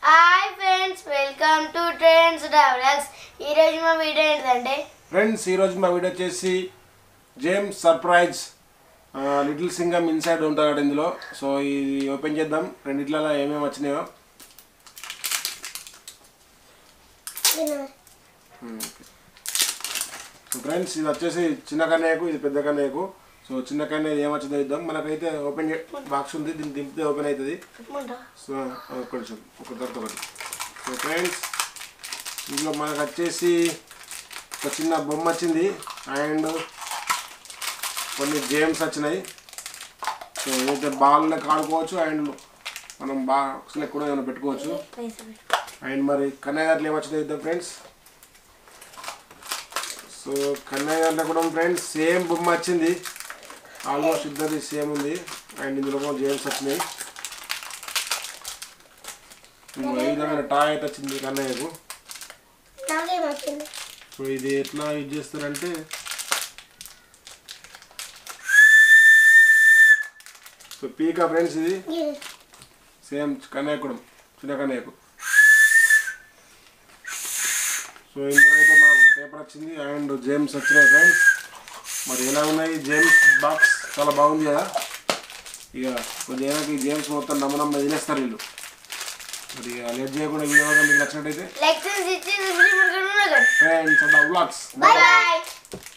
hi friends welcome to trends travellers ఈరోజు మా video ఏంటంటే ఫ్రెండ్స్ ఈరోజు మా వీడియో వచ్చేసి జేమ్స్ సర్ప్రైజ్ ఆ, లిటిల్ సింగమ్ ఇన్సైడ్ ఉంటాడు ఇందులో సో ఇది ఓపెన్ చేద్దాం రెండిట్లలో ఏమేమి వచ్చినాయో సో ఫ్రెండ్స్ ఇది వచ్చేసి చిన్న కన్నయ్యకు ఇది పెద్ద కన్నయ్యకు సో చిన్న కన్నయ్య ఏం వచ్చిందో ఇద్దాం మనకైతే ఓపెన్ బాక్స్ ఉంది దీన్ని దింపితే ఓపెన్ అవుతుంది సో ఒక నిమిషం ఒక తర్వాత ఒకటి సో ఫ్రెండ్స్ ఇందులో మనకు వచ్చేసి ఒక చిన్న బొమ్మ వచ్చింది అండ్ కొన్ని గేమ్స్ వచ్చినాయి సో ఏదైతే బాల్ లెక్క ఆడుకోవచ్చు అండ్ మనం బాక్స్ లెక్క కూడా ఏమైనా పెట్టుకోవచ్చు అండ్ మరి కన్నయ్య దాంట్లో ఏమొచ్చినాయి ఇద్దాం ఫ్రెండ్స్ సో కన్నయ్య దాంట్లో కూడా ఫ్రెండ్స్ సేమ్ బొమ్మ వచ్చింది ఆల్మోస్ట్ ఇద్దరిది సేమ్ ఉంది అండ్ ఇందులో కూడా గేమ్స్ వచ్చినాయి ఈ విధంగా టాయ్ అయితే వచ్చింది కన్నయ్యకు నాకేమొచ్చింది సో ఇది ఎట్లా యూజ్ చేస్తారంటే సో పీకా ఫ్రెండ్స్ ఇది సేమ్ కన్యాకుడం చిన్న కన్యాకు సో ఇందులో అయితే నాకు పేపర్ వచ్చింది అండ్ జేమ్స్ వచ్చినాయి ఫ్రెండ్స్ మరి ఎలా ఉన్నాయి జేమ్స్ బాక్స్ చాలా బాగుంది కదా ఇక కొద్దిగా ఈ జేమ్స్ మొత్తం నమ్మ నమ్మ తినేస్తారు వీళ్ళు మరి ఇక లేట్ చేయకుండా వీడియో కనుక మీకు నచ్చినట్టయితే లెక్చర్స్ ఇచ్చి friends and blogs bye bye